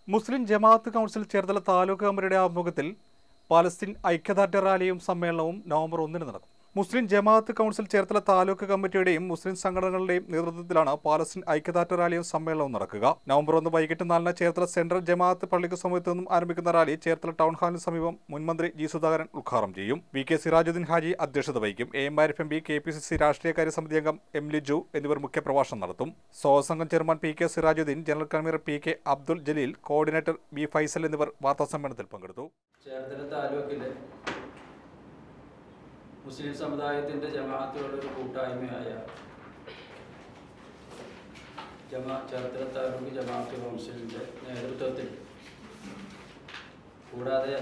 മുസ്ലിം ജമാഅത്ത് കൗൺസിൽ ചേർത്തല താലൂക്ക് കമ്മിറ്റിയുടെ ആഭിമുഖ്യത്തിൽ പാലസ്തീൻ ഐക്യദാർഢ്യ റാലിയും സമ്മേളനവും നവംബർ ഒന്നിന് നടക്കും മുസ്ലിം ജമാഅത്ത് കൗൺസിൽ ചേർത്തല താലൂക്ക് കമ്മിറ്റിയുടെയും മുസ്ലിം സംഘടനകളുടെയും നേതൃത്വത്തിലാണ് പാലസ്തീൻ ഐക്യദാർഢ്യ റാലിയും സമ്മേളനവും നടക്കുക നവംബർ ഒന്ന് വൈകിട്ട് നാലിന് ചേർത്തല സെൻട്രൽ ജമാഅത്ത് പള്ളിക്ക് സമീപത്തു നിന്നും ആരംഭിക്കുന്ന റാലി ചേർത്തല ടൗൺ ഹാളിന് സമീപം മുൻമന്ത്രി ജി സുധാകരൻ ഉദ്ഘാടനം ചെയ്യും വി കെ സിറാജുദ്ദീൻ ഹാജി അധ്യക്ഷത വഹിക്കും A M Arif M P K P C C രാഷ്ട്രീയകാര്യ സമിതി അംഗം എം ലിജു എന്നിവർ മുഖ്യപ്രഭാഷണം നടത്തും സ്വാഗതസംഘം chairman P K Sirajuddin general convener P K Abdul Jaleel coordinator B Faisal എന്നിവർ വാർത്താസമ്മേളനത്തിൽ പങ്കെടുത്തു ചേർത്തല താലൂക്കിലെ മുസ്ലിം സമുദായത്തിൻ്റെ ജമാഅത്തുകളുടെ ഒരു കൂട്ടായ്മയായ ജമാ ചേർത്തല താലൂക്ക് ജമാഅത്ത് കൗൺസിലിൻ്റെ നേതൃത്വത്തിൽ കൂടാതെ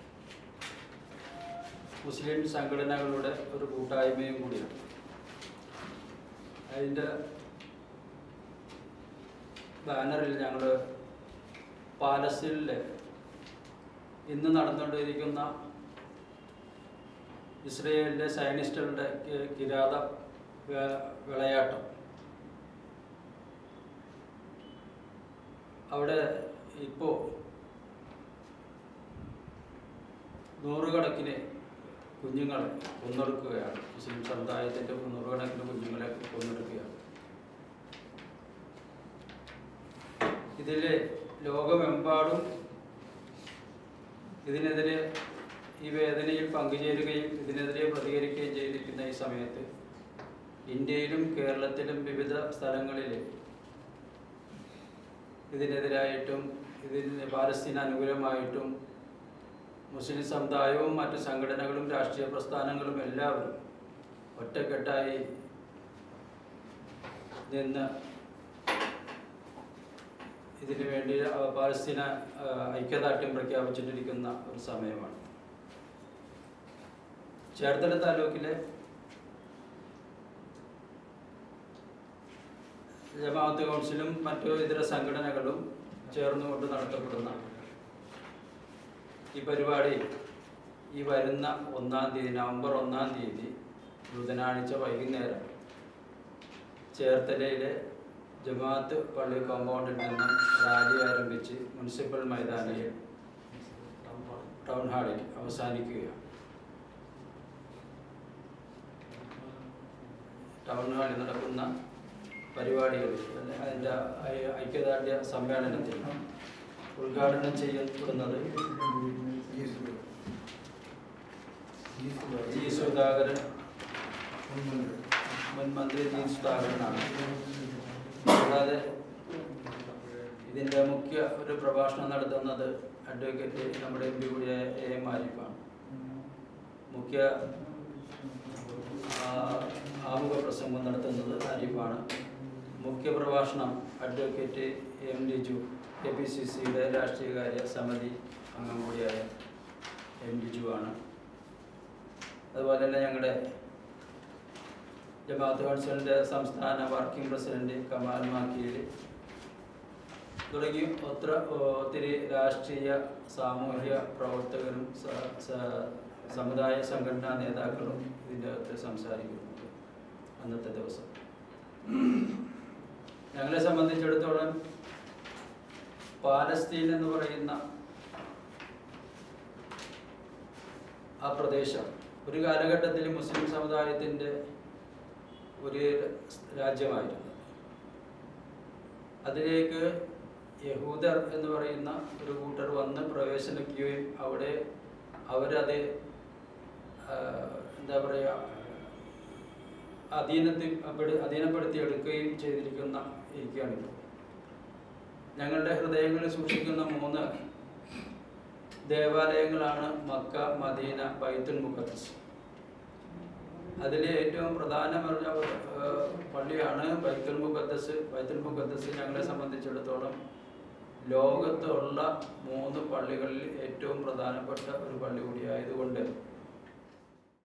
മുസ്ലിം സംഘടനകളുടെ ഒരു കൂട്ടായ്മയും കൂടിയാണ് അതിൻ്റെ ബാനറിൽ ഞങ്ങൾ പാലസ്തീനിലെ ഇന്ന് നടന്നുകൊണ്ടിരിക്കുന്ന ഇസ്രയേലിലെ സയനിസ്റ്റുകളുടെ കി- കിരാത വേ- വിളയാട്ടം അവിടെ ഇപ്പോൾ നൂറുകണക്കിന് കുഞ്ഞുങ്ങളെ കൊന്നെടുക്കുകയാണ് മുസ്ലിം സമുദായത്തിൻ്റെ നൂറുകണക്കിന് കുഞ്ഞുങ്ങളെ കൊന്നെടുക്കുകയാണ് ഇതിൽ ലോകമെമ്പാടും ഇതിനെതിരെ ഈ വേദനയിൽ പങ്കുചേരുകയും ഇതിനെതിരെ പ്രതികരിക്കുകയും ചെയ്തിരിക്കുന്ന ഈ സമയത്ത് ഇന്ത്യയിലും കേരളത്തിലും വിവിധ സ്ഥലങ്ങളിൽ ഇതിനെതിരായിട്ടും ഇതിന് പാലസ്തീൻ അനുകൂലമായിട്ടും മുസ്ലിം സമുദായവും മറ്റു സംഘടനകളും രാഷ്ട്രീയ പ്രസ്ഥാനങ്ങളും എല്ലാവരും ഒറ്റക്കെട്ടായി നിന്ന് ഇതിനു വേണ്ടി ആ, പാലസ്തീന ആ, ഐക്യദാർഢ്യം പ്രഖ്യാപിച്ചിട്ടിരിക്കുന്ന ഒരു സമയമാണ് ചേർത്തല താലൂക്കിലെ ജമാഅത്ത് കൗൺസിലും മറ്റു ഇതര സംഘടനകളും ചേർന്നുകൊണ്ട് നടത്തപ്പെടുന്ന ഈ പരിപാടി ഈ വരുന്ന ഒന്നാം തീയതി നവംബർ ഒന്നാം തീയതി ബുധനാഴ്ച വൈകുന്നേരം ചേർത്തലയിലെ ജമാഅത്ത് പള്ളി കോമ്പൗണ്ടിൽ നിന്നും റാലി ആരംഭിച്ച് മുനിസിപ്പൽ മൈതാനിയിൽ ടൗൺ ഹാളിൽ അവസാനിക്കുകയാണ് ടൗൺ ഹാളിൽ നടക്കുന്ന പരിപാടികളിൽ അല്ലെ- അതിൻ്റെ ഐ- ഐക്യദാർഢ്യ സമ്മേളനത്തിൽ ഉദ്ഘാടനം ചെയ്യപ്പെടുന്നത് ജി സുധാകരൻ മുൻ മന്ത്രി ജി സുധാകരനാണ് കൂടാതെ ഇതിൻ്റെ മുഖ്യ ഒരു പ്രഭാഷണം നടത്തുന്നത് അഡ്വക്കേറ്റ് നമ്മുടെ എം പി കൂടിയ എ എം ആരിഫാണ് മുഖ്യ ആ, ആമുഖ പ്രസംഗം നടത്തുന്നത് ആരിഫാണ് മുഖ്യ പ്രഭാഷണം advocate M Liju K P C സിയുടെ രാഷ്ട്രീയകാര്യ സമിതി അംഗം കൂടിയായ എം ലിജു ആണ് അതുപോലെ തന്നെ ഞങ്ങളുടെ ജമാഅത്ത് കൗൺസിലിൻ്റെ സംസ്ഥാന വർക്കിംഗ് പ്രസിഡന്റ് കമാൽ മാക്കീൽ തുടങ്ങി ഒത്ര ഒത്തിരി രാഷ്ട്രീയ സാമൂഹ്യ പ്രവർത്തകരും സ- സ- സമുദായ സംഘടനാ നേതാക്കളും ഇതിൻ്റെ അകത്ത് സംസാരിക്കുന്നുണ്ട് അന്നത്തെ ദിവസം ഞങ്ങളെ സംബന്ധിച്ചിടത്തോളം പാലസ്തീൻ എന്ന് പറയുന്ന ആ പ്രദേശം ഒരു കാലഘട്ടത്തിൽ മുസ്ലിം സമുദായത്തിൻ്റെ ഒരു രാജ്യമായിരുന്നു അതിലേക്ക് യഹൂദർ എന്ന് പറയുന്ന ഒരു കൂട്ടർ വന്ന് പ്രവേശനിക്കുകയും അവിടെ അവരത് ആ, എന്താ പറയുക അധീനത്തിൽ പെടു- അധീനപ്പെടുത്തി എടുക്കുകയും ചെയ്തിരിക്കുന്ന ഇരിക്കുകയാണിപ്പോൾ ഞങ്ങളുടെ ഹൃദയങ്ങളിൽ സൂക്ഷിക്കുന്ന മൂന്ന് ദേവാലയങ്ങളാണ് മക്ക മദീന ബൈത്തുൽ മുഖദ്സ് അതിലെ ഏറ്റവും പ്രധാനപ്പെട്ട ആ, പള്ളിയാണ് ബൈത്തുൽ മുഖദ്ദസ് ബൈത്തുൽ മുഖദ്ദസ് ഞങ്ങളെ സംബന്ധിച്ചിടത്തോളം ലോകത്തുള്ള മൂന്ന് പള്ളികളിൽ ഏറ്റവും പ്രധാനപ്പെട്ട ഒരു പള്ളി കൂടിയായതുകൊണ്ട്